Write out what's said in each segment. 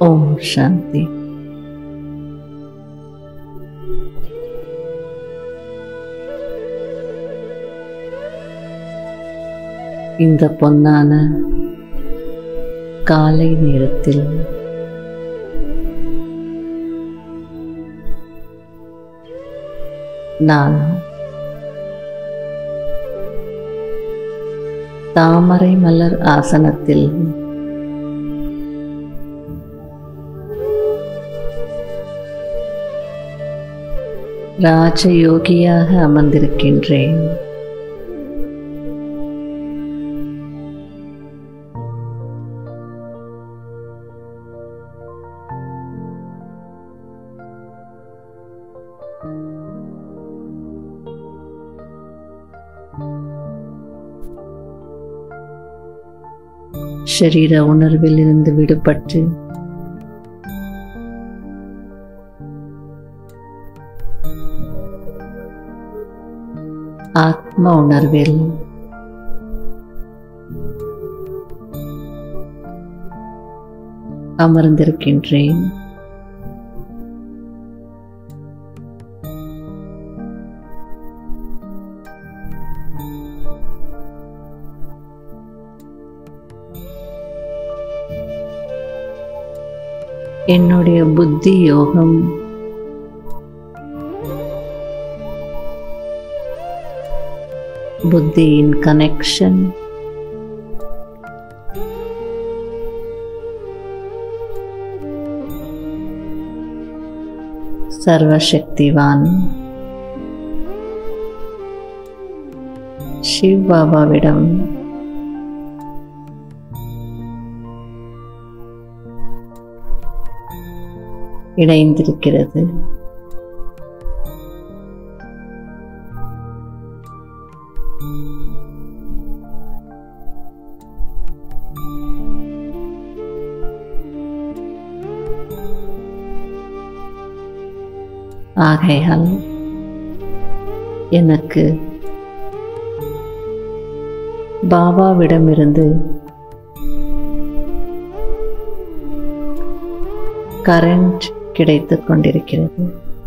ஓம் சாந்தி இந்த பொன்னான காலை நேரத்தில் நான் தாமரை மலர் ஆசனத்தில் ராஜயோகியாக அமர்ந்திருக்கின்றேன் ஷரீர உணர்வில் இருந்து விடுபட்டு ஆத்ம உணர்வில் அமர்ந்திருக்கின்றேன் என்னுடைய புத்தி யோகம் புத்தியின் கனெக்ஷன் சர்வசக்திவான் சிவ் பாபாவிடம் இணைந்திருக்கிறது ஆகையால் எனக்கு பாபாவிடமிருந்து கரண்ட் கிடைத்துக் கொண்டிருக்கிறது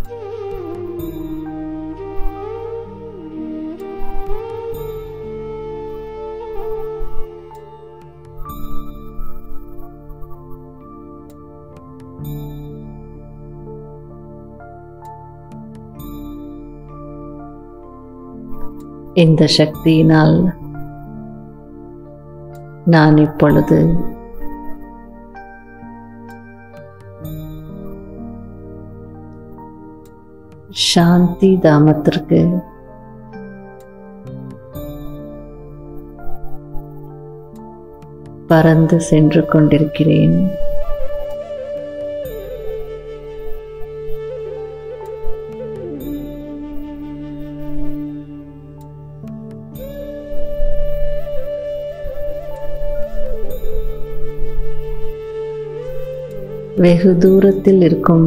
இந்த சக்தியினால் நான் இப்பொழுது சாந்தி தாமத்திற்கு பறந்து சென்று கொண்டிருக்கிறேன் வெகு தூரத்தில் இருக்கும்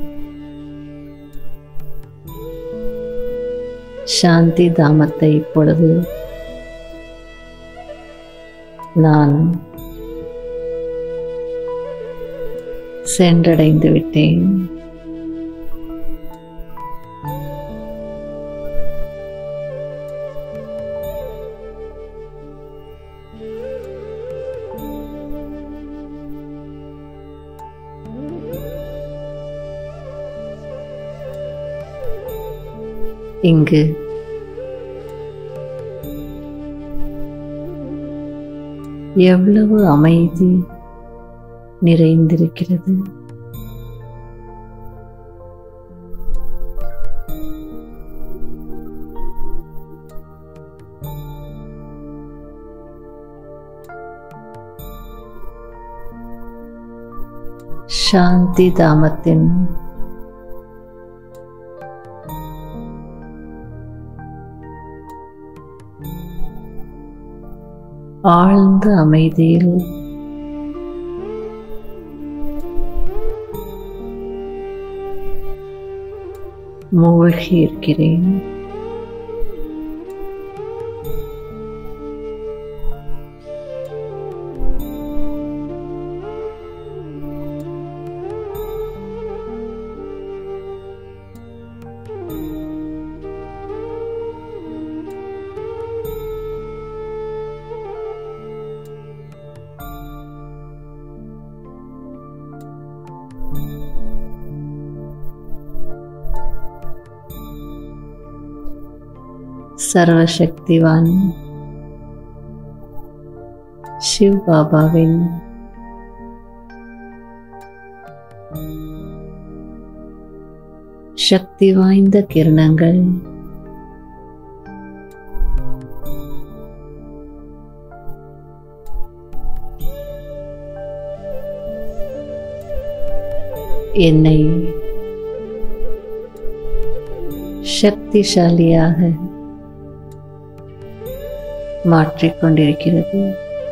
சாந்தி தாமத்தை இப்பொழுது நான் சென்றடைந்து விட்டேன் இங்கு எவ்வளவு அமைதி நிறைந்திருக்கிறது சாந்தி தாமத்தின் ஆழ்ந்த அமைதியில் மூழ்கி இருக்கிறேன் சர்வசக்திவான் சிவ் பாபாவின் சக்தி வாய்ந்த கிரணங்கள் என்னை சக்திசாலியாக மாற்றிக்கொண்டிருக்கிறது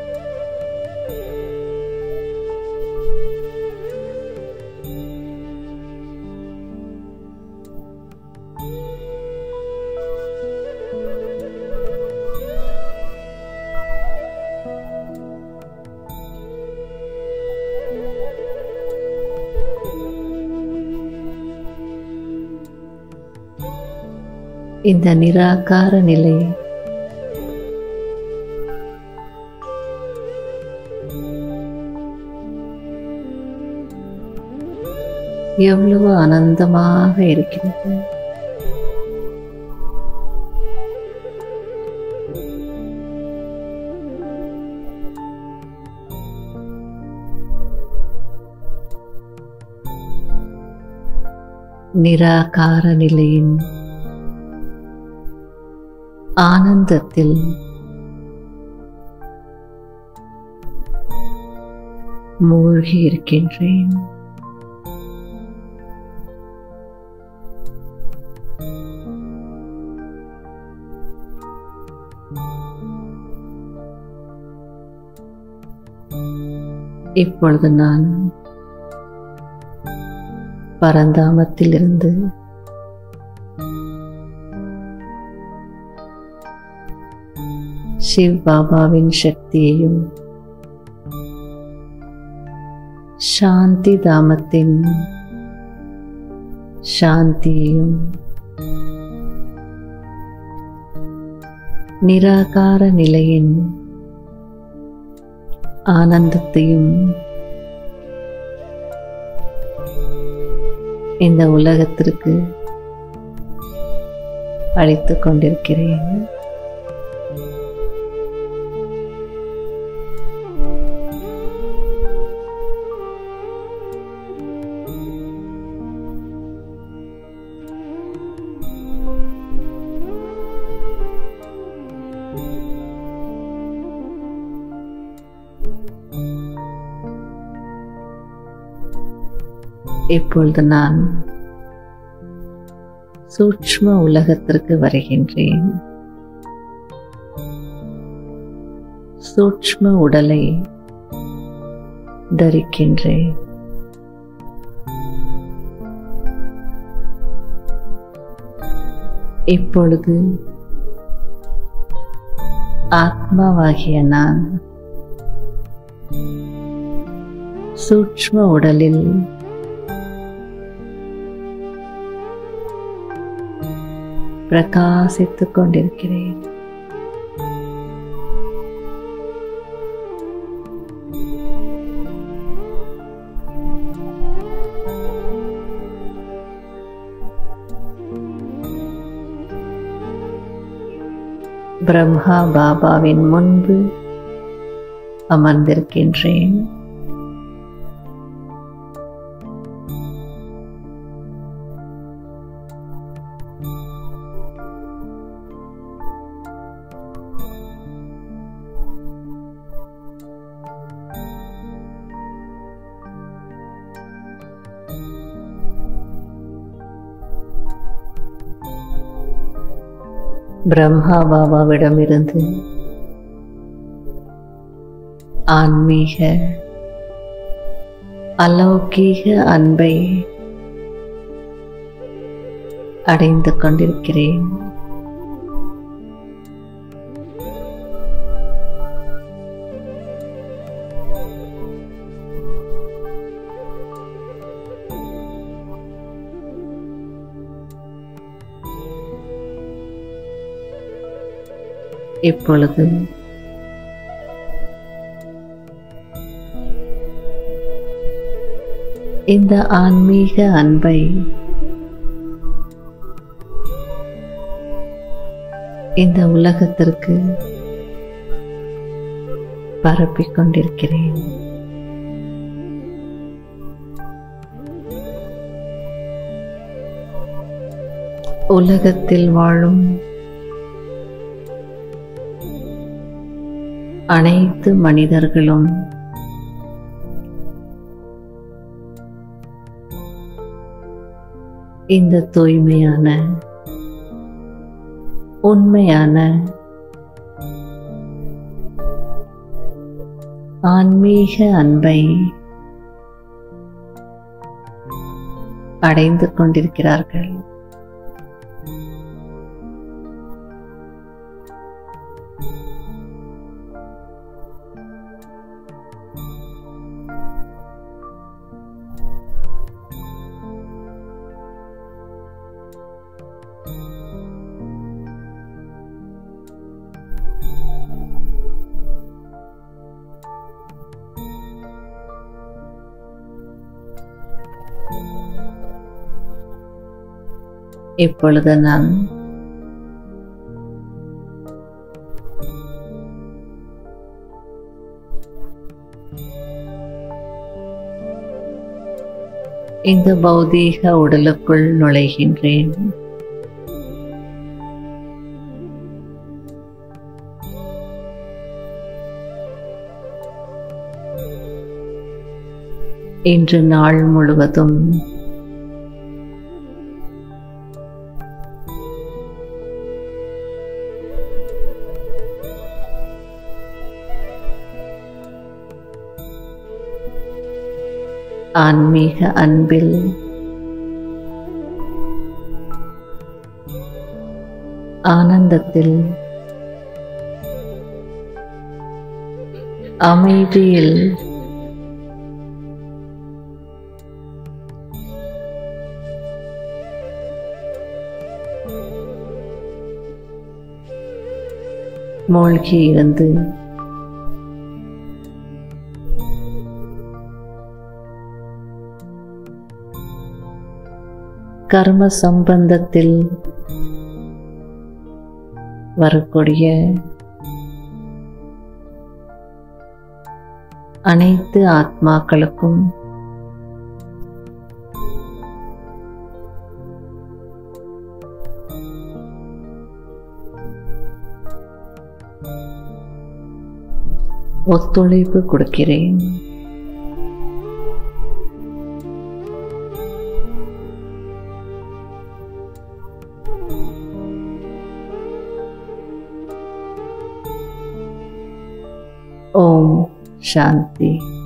இந்த நிராகார நிலை எவ்வளவு ஆனந்தமாக இருக்கிறது நிராகார நிலையின் ஆனந்தத்தில் மூழ்கி இருக்கின்றேன் இப்பொழுது நான் பரந்தாமத்திலிருந்து சிவ் பாபாவின் சக்தியையும் சாந்தி தாமத்தின் சாந்தியையும் நிராகார நிலையின் ஆனந்தத்தையும் இந்த உலகத்திற்கு அளித்துக் கொண்டிருக்கிறேன் இப்பொழுது நான் சூட்ச்ம உலகத்திற்கு வருகின்றேன் சூட்ச்ம உடலை தரிக்கின்றேன் இப்பொழுது ஆத்மாவாகிய நான் சூட்ச்ம உடலில் பிரகாசித்துக் கொண்டிருக்கிறேன் பிரம்மா பாபாவின் முன்பு அமர்ந்திருக்கின்றேன் பிரம்மா பாபாவிடமிருந்து ஆன்மீக அலௌகீக அன்பை அடைந்து கொண்டிருக்கிறேன் இப்பொழுது இந்த ஆன்மீக அன்பை இந்த உலகத்திற்கு பரப்பிக் கொண்டிருக்கிறேன் உலகத்தில் வாழும் அனைத்து மனிதர்களும் இந்த தூய்மையான உண்மையான ஆன்மீக அன்பை அடைந்து கொண்டிருக்கிறார்கள் இப்பொழுது நான் இந்த பௌதீக உடலுக்குள் நுழைகின்றேன் இன்று நாள் முழுவதும் ஆன்மீக அன்பில் ஆனந்தத்தில் அமைதியில் மூழ்கி இருந்து கர்ம சம்பந்தத்தில் வரக்கூடிய அனைத்து ஆத்மாக்களுக்கும் ஒத்துழைப்பு கொடுக்கிறேன் ஓம் சாந்தி